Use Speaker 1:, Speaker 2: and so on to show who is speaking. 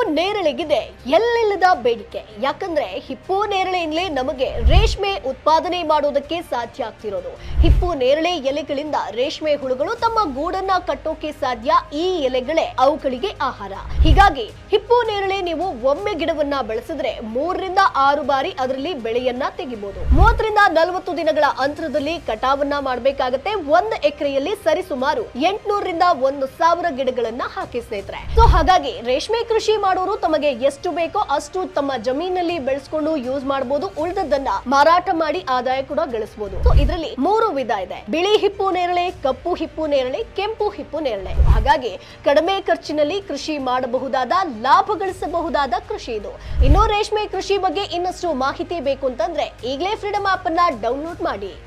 Speaker 1: ನೇರಳೆಗಿದೆ ಎಲ್ಲಿಲ್ಲದ ಬೇಡಿಕೆ ಯಾಕಂದ್ರೆ ಹಿಪ್ಪು ನೇರಳೆಯಿಂದಲೇ ನಮಗೆ ರೇಷ್ಮೆ ಉತ್ಪಾದನೆ ಮಾಡೋದಕ್ಕೆ ಸಾಧ್ಯ ಆಗ್ತಿರೋದು ಹಿಪ್ಪು ನೇರಳೆ ಎಲೆಗಳಿಂದ ರೇಷ್ಮೆ ಹುಳುಗಳು ತಮ್ಮ ಗೂಡನ್ನ ಕಟ್ಟೋಕೆ ಸಾಧ್ಯ ಈ ಎಲೆಗಳೇ ಅವುಗಳಿಗೆ ಆಹಾರ ಹೀಗಾಗಿ ಹಿಪ್ಪು ನೇರಳೆ ನೀವು ಒಮ್ಮೆ ಗಿಡವನ್ನ ಬೆಳೆಸಿದ್ರೆ ಮೂರರಿಂದ ಆರು ಬಾರಿ ಅದರಲ್ಲಿ ಬೆಳೆಯನ್ನ ತೆಗಿಬಹುದು ಮೂವತ್ತರಿಂದ ನಲವತ್ತು ದಿನಗಳ ಅಂತರದಲ್ಲಿ ಕಟಾವನ್ನ ಮಾಡಬೇಕಾಗತ್ತೆ ಒಂದು ಎಕರೆಯಲ್ಲಿ ಸರಿಸುಮಾರು ಎಂಟುನೂರರಿಂದ ಒಂದು ಸಾವಿರ ಗಿಡಗಳನ್ನ ಹಾಕಿ ಸ್ನೇಹಿತರೆ ಸೊ ಹಾಗಾಗಿ ರೇಷ್ಮೆ ಕೃಷಿ ಮಾಡೋರು ತಮಗೆ ಎಷ್ಟು ಬೇಕೋ ಅಷ್ಟು ತಮ್ಮ ಜಮೀನಲ್ಲಿ ಬೆಳೆಸ್ಕೊಂಡು ಯೂಸ್ ಮಾಡಬಹುದು ಉಳಿದದ್ದನ್ನ ಮಾರಾಟ ಮಾಡಿ ಆದಾಯ ಕೂಡ ಗಳಿಸಬಹುದು ಸೊ ಇದರಲ್ಲಿ ಮೂರು ವಿಧ ಇದೆ ಬಿಳಿ ಹಿಪ್ಪು ನೇರಳೆ ಕಪ್ಪು ಹಿಪ್ಪು ನೇರಳೆ ಕೆಂಪು ಹಿಪ್ಪು ನೇರಳೆ ಹಾಗಾಗಿ ಕಡಿಮೆ ಖರ್ಚಿನಲ್ಲಿ ಕೃಷಿ ಮಾಡಬಹುದಾದ ಲಾಭ ಗಳಿಸಬಹುದಾದ ಕೃಷಿ ಇದು ಇನ್ನು ರೇಷ್ಮೆ ಕೃಷಿ ಬಗ್ಗೆ ಇನ್ನಷ್ಟು ಮಾಹಿತಿ ಬೇಕು ಅಂತಂದ್ರೆ ಈಗಲೇ ಫ್ರೀಡಮ್ ಆಪ್ ಅನ್ನ ಡೌನ್ಲೋಡ್ ಮಾಡಿ